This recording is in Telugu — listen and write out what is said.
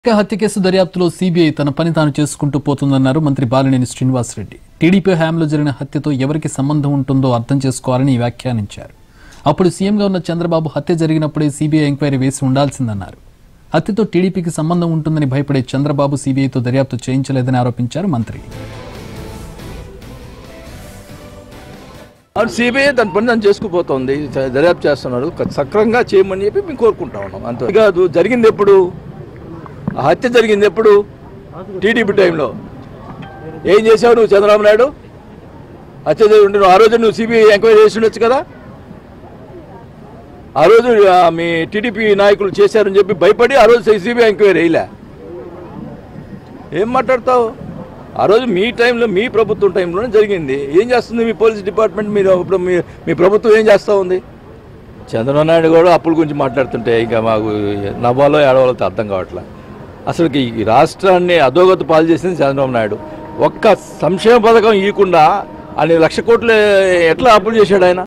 ఇక హత్య కేసు దర్యాప్తులో సీబీఐ తన పని తాను చేసుకుంటూ పోతుందన్నారు మంత్రి బాలినేని శ్రీనివాసరెడ్డి టీడీపీ హయాంలో జరిగిన హత్యతో ఎవరికి సంబంధం ఉంటుందో అర్థం చేసుకోవాలని వ్యాఖ్యానించారు అప్పుడు సీఎంగా ఉన్న చంద్రబాబు హత్య జరిగినప్పుడే సీబీఐ ఎంక్వైరీ వేసి ఉండాల్సిందన్నారు హత్యతో టీడీపీకి సంబంధం ఉంటుందని భయపడే చంద్రబాబు సీబీఐతో దర్యాప్తు చేయించలేదని ఆరోపించారు మంత్రి అవును సిబిఐ దాని పని దాన్ని చేసుకుపోతుంది చ- దర్యాప్తు చేస్తున్నారు క- సక్రమంగా చేయమని చెప్పి మేము కోరుకుంటా ఉన్నాం అంతే కాదు జరిగింది ఎప్పుడు ఆ హత్య జరిగింది ఎప్పుడు టీడీపీ టైంలో ఏం చేసావు నువ్వు చంద్రబాబు నాయుడు హత్య జరిగి ఉంటే నువ్వు ఆ రోజు నువ్వు సిబిఐ ఎంక్వైరీ చేసి ఉండొచ్చు కదా ఆ రోజు ఆ, మీ టీడీపీ నాయకులు చేశారని చెప్పి భయపడి ఆ రోజు సిబిఐ ఎంక్వైరీ వేయలే ఏం మాట్లాడతావు ఆ రోజు మీ టైంలో మీ ప్రభుత్వం టైంలోనే జరిగింది ఏం చేస్తుంది మీ పోలీస్ డిపార్ట్మెంట్ మీరు ఇప్పుడు మీ మీ ప్రభుత్వం ఏం చేస్తూ ఉంది చంద్రబాబు నాయుడు కూడా అప్పుల గురించి మాట్లాడుతుంటే ఇంకా మాకు నవ్వాలో ఏడవాలో అర్థం కావట్లే అసలుకి ఈ రాష్ట్రాన్ని అధోగతి పాలు చేసింది చంద్రబాబు నాయుడు ఒక్క సంక్షేమ పథకం ఇవ్వకుండా అన్ని లక్ష కోట్లు ఎట్లా అప్పులు చేశాడు ఆయన